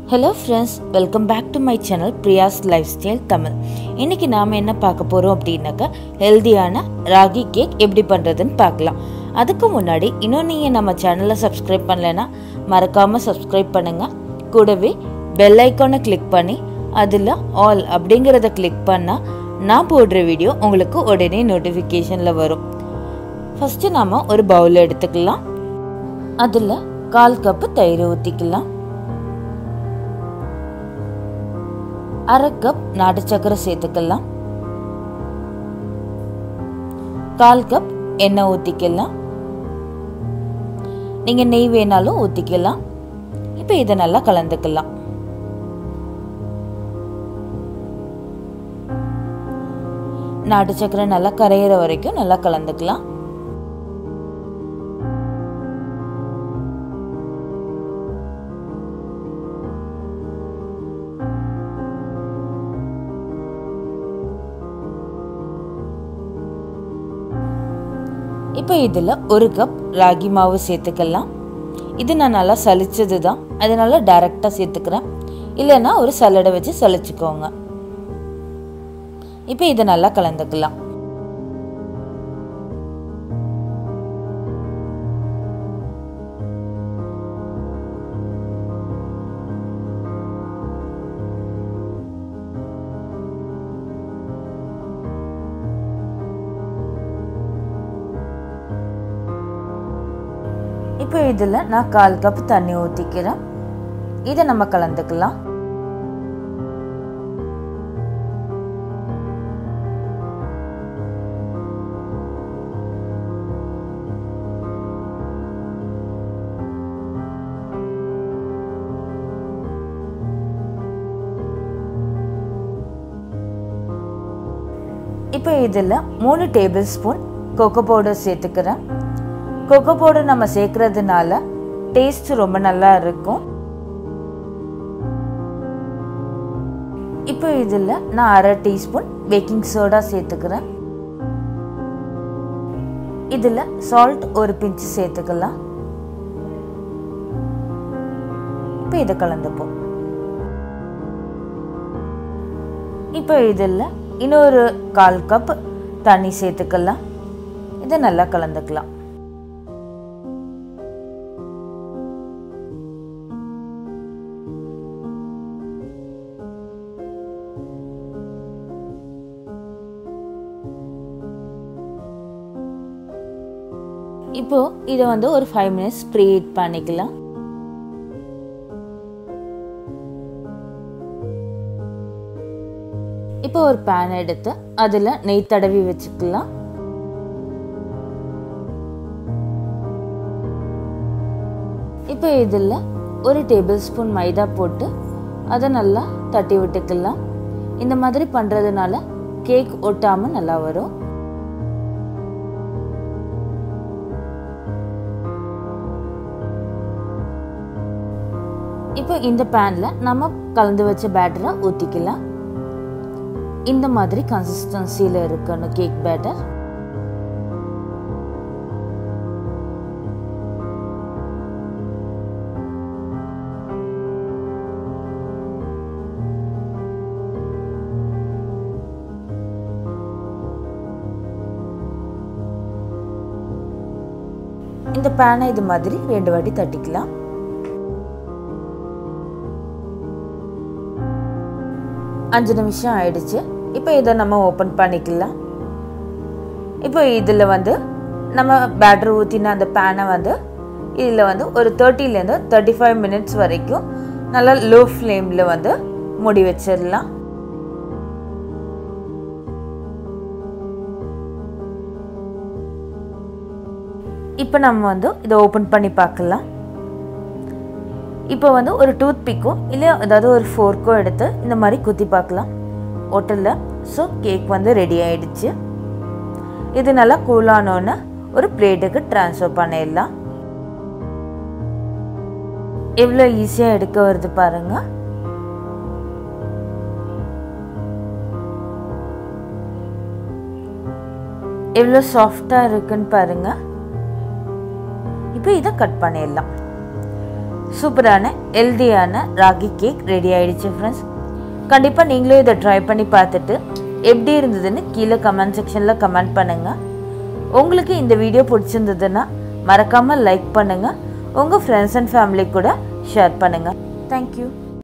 hello friends welcome back to my channel Priya's lifestyle Tamil இன்றைக்கி நாம் என்ன பார்க்க போகிறோம் அப்படின்னாக்கா ஹெல்தியான ராகி கேக் எப்படி பண்ணுறதுன்னு பார்க்கலாம் அதுக்கு முன்னாடி இன்னும் நீங்கள் நம்ம சேனலை சப்ஸ்கிரைப் பண்ணலைன்னா மறக்காமல் சப்ஸ்கிரைப் பண்ணுங்கள் கூடவே பெல் ஐக்கானை கிளிக் பண்ணி அதில் ஆல் அப்படிங்கிறத கிளிக் பண்ணால் நான் போடுற வீடியோ உங்களுக்கு உடனே நோட்டிஃபிகேஷனில் வரும் ஃபஸ்ட்டு நாம் ஒரு பவுல் எடுத்துக்கலாம் அதில் கால் கப்பு தயிர் ஊற்றிக்கலாம் அரை கப் நாட்டு சக்கரை சேர்த்துக்கலாம் கால் கப் எண்ணெய் ஊற்றிக்கலாம் நீங்கள் நெய் வேணாலும் ஊற்றிக்கலாம் இப்போ இதை நல்லா கலந்துக்கலாம் நாட்டு சக்கரை நல்லா கரையிற வரைக்கும் நல்லா கலந்துக்கலாம் இப்போ இதில் ஒரு கப் ராகி மாவு சேர்த்துக்கலாம் இது நான் நல்லா சலிச்சது தான் அதனால டைரெக்டாக சேர்த்துக்கிறேன் இல்லைன்னா ஒரு சல்லடை வச்சு சலிச்சுக்கோங்க இப்போ இதை நல்லா கலந்துக்கலாம் இப்போ இதில் நான் கால் கப் தண்ணி ஊற்றிக்கிறேன் இதை நம்ம கலந்துக்கலாம் இப்போ இதில் மூணு டேபிள் ஸ்பூன் கொக்கோ பவுடர் சேர்த்துக்கிறேன் கொக்கோ பவுடர் நம்ம சேர்க்கறதுனால டேஸ்ட் ரொம்ப நல்லா இருக்கும் இப்போ இதில் நான் அரை டீஸ்பூன் பேக்கிங் சோடா சேர்த்துக்கிறேன் இதில் சால்ட் ஒரு பிஞ்சு சேர்த்துக்கலாம் இப்போ இதை கலந்துப்போம் இப்போ இதில் இன்னொரு கால் கப் தண்ணி சேர்த்துக்கலாம் இதை நல்லா கலந்துக்கலாம் இப்போ இதை வந்து ஒரு ஃபைவ் மினிட்ஸ் ப்ரீ ஹீட் பண்ணிக்கலாம் இப்போ ஒரு பேன் எடுத்து அதில் நெய் தடவி வச்சுக்கலாம் இப்போ இதில் ஒரு டேபிள் ஸ்பூன் மைதா போட்டு அதை நல்லா தட்டி விட்டுக்கலாம் இந்த மாதிரி பண்ணுறதுனால கேக் ஒட்டாமல் நல்லா வரும் இப்போ இந்த பேனில் நம்ம கலந்து வச்ச பேட்டரை ஊற்றிக்கலாம் இந்த மாதிரி கன்சிஸ்டன்சியில் இருக்கணும் கேக் பேட்டர் இந்த பேனை இது மாதிரி ரெண்டு வாட்டி தட்டிக்கலாம் அஞ்சு நிமிஷம் ஆயிடுச்சு இப்போ இதை நம்ம ஓப்பன் பண்ணிக்கலாம் இப்போ இதில் வந்து நம்ம பேட்டர் ஊற்றின அந்த பேனை வந்து இதில் வந்து ஒரு தேர்ட்டிலேருந்து தேர்ட்டி ஃபைவ் மினிட்ஸ் வரைக்கும் நல்லா லோ ஃப்ளேமில் வந்து மூடி வச்சிடலாம் இப்போ நம்ம வந்து இதை ஓப்பன் பண்ணி பார்க்கலாம் இப்போ வந்து ஒரு டூத் பிக்கோ இல்லை ஏதாவது ஒரு ஃபோர்க்கோ எடுத்து இந்த மாதிரி குத்தி பார்க்கலாம் ஒட்டலில் ஸோ கேக் வந்து ரெடி ஆயிடுச்சு இது நல்லா கூலானோன்னு ஒரு பிளேட்டுக்கு ட்ரான்ஸ்ஃபர் பண்ணிடலாம் எவ்வளோ ஈஸியாக எடுக்க வருது பாருங்க எவ்வளோ சாஃப்டாக இருக்குன்னு பாருங்க இப்போ இதை கட் பண்ணிடலாம் சூப்பரான ஹெல்தியான ராகி கேக் ரெடி ஆயிடுச்சு ஃப்ரெண்ட்ஸ் கண்டிப்பாக நீங்களும் இதை ட்ரை பண்ணி பார்த்துட்டு எப்படி இருந்ததுன்னு கீழே கமெண்ட் செக்ஷனில் கமெண்ட் பண்ணுங்கள் உங்களுக்கு இந்த வீடியோ பிடிச்சிருந்ததுன்னா மறக்காமல் லைக் பண்ணுங்கள் உங்கள் ஃப்ரெண்ட்ஸ் அண்ட் ஃபேமிலி கூட ஷேர் பண்ணுங்கள் தேங்க்யூ